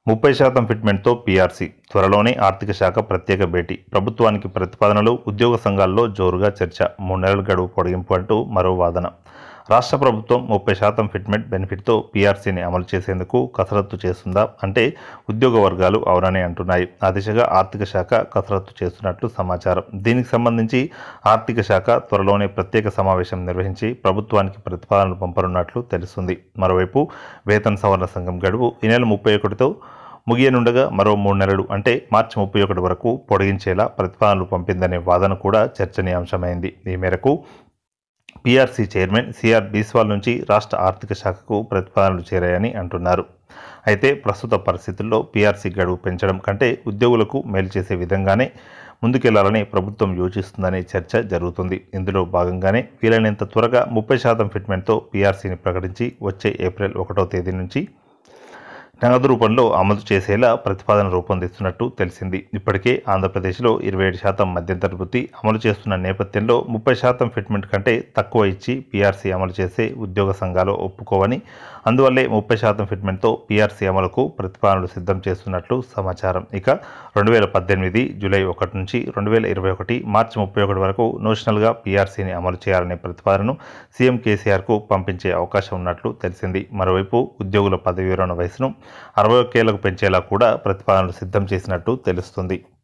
ముప్పై శాతం ఫిట్మెంట్తో పీఆర్సీ త్వరలోనే ఆర్థిక శాఖ ప్రత్యేక భేటీ ప్రభుత్వానికి ప్రతిపాదనలు ఉద్యోగ సంఘాల్లో జోరుగా చర్చ మూడు నెలల గడువు పొడిగింపు అంటూ మరో వాదన రాష్ట్ర ప్రభుత్వం ముప్పై శాతం ఫిట్మెంట్ బెనిఫిట్తో పీఆర్సీని అమలు చేసేందుకు కసరత్తు చేస్తుందా అంటే ఉద్యోగ వర్గాలు అవునని అంటున్నాయి ఆ దిశగా ఆర్థిక శాఖ కసరత్తు చేస్తున్నట్లు సమాచారం దీనికి సంబంధించి ఆర్థిక శాఖ త్వరలోనే ప్రత్యేక సమావేశం నిర్వహించి ప్రభుత్వానికి ప్రతిపాదనలు పంపనున్నట్లు తెలుస్తుంది మరోవైపు వేతన సవరణ సంఘం గడువు ఈ నెల ముప్పై ఒకటితో ముగియనుండగా మరో మూడు నెలలు అంటే మార్చి ముప్పై ఒకటి వరకు పొడిగించేలా ప్రతిపాదనలు పంపిందనే వాదన కూడా చర్చనీయాంశమైంది ఈ మేరకు పీఆర్సీ చైర్మన్ సిఆర్ బీస్వాల్ నుంచి రాష్ట్ర ఆర్థిక శాఖకు ప్రతిపాదనలు చేరాయని అంటున్నారు అయితే ప్రస్తుత పరిస్థితుల్లో పీఆర్సీ గడువు పెంచడం కంటే ఉద్యోగులకు మేలు చేసే విధంగానే ముందుకెళ్లాలని ప్రభుత్వం యోచిస్తుందనే చర్చ జరుగుతుంది ఇందులో భాగంగానే వీలైనంత త్వరగా ముప్పై శాతం ఫిట్మెంట్తో పీఆర్సీని ప్రకటించి వచ్చే ఏప్రిల్ ఒకటో తేదీ నుంచి నగదు రూపంలో అమలు చేసేలా ప్రతిపాదన రూపొందిస్తున్నట్టు తెలిసింది ఇప్పటికే ఆంధ్రప్రదేశ్లో ఇరవై ఏడు శాతం మధ్యంతర వృత్తి అమలు చేస్తున్న నేపథ్యంలో ముప్పై శాతం ఫిట్మెంట్ కంటే తక్కువ ఇచ్చి పీఆర్సీ అమలు చేసే ఉద్యోగ సంఘాలు ఒప్పుకోవని అందువల్లే ముప్పై శాతం ఫిట్మెంట్తో పీఆర్సీ అమలుకు ప్రతిపాదనలు సిద్ధం చేస్తున్నట్లు సమాచారం ఇక రెండు వేల పద్దెనిమిది జూలై ఒకటి నుంచి రెండు వేల ఇరవై ఒకటి మార్చి ముప్పై ఒకటి వరకు నోషనల్గా పీఆర్సీని అమలు చేయాలనే ప్రతిపాదనను సీఎం కేసీఆర్కు పంపించే అవకాశం ఉన్నట్లు తెలిసింది మరోవైపు ఉద్యోగుల పదవి విరమణ వయసును అరవై ఒక్కేళ్లకు పెంచేలా కూడా ప్రతిపాదనలు సిద్ధం చేసినట్టు తెలుస్తుంది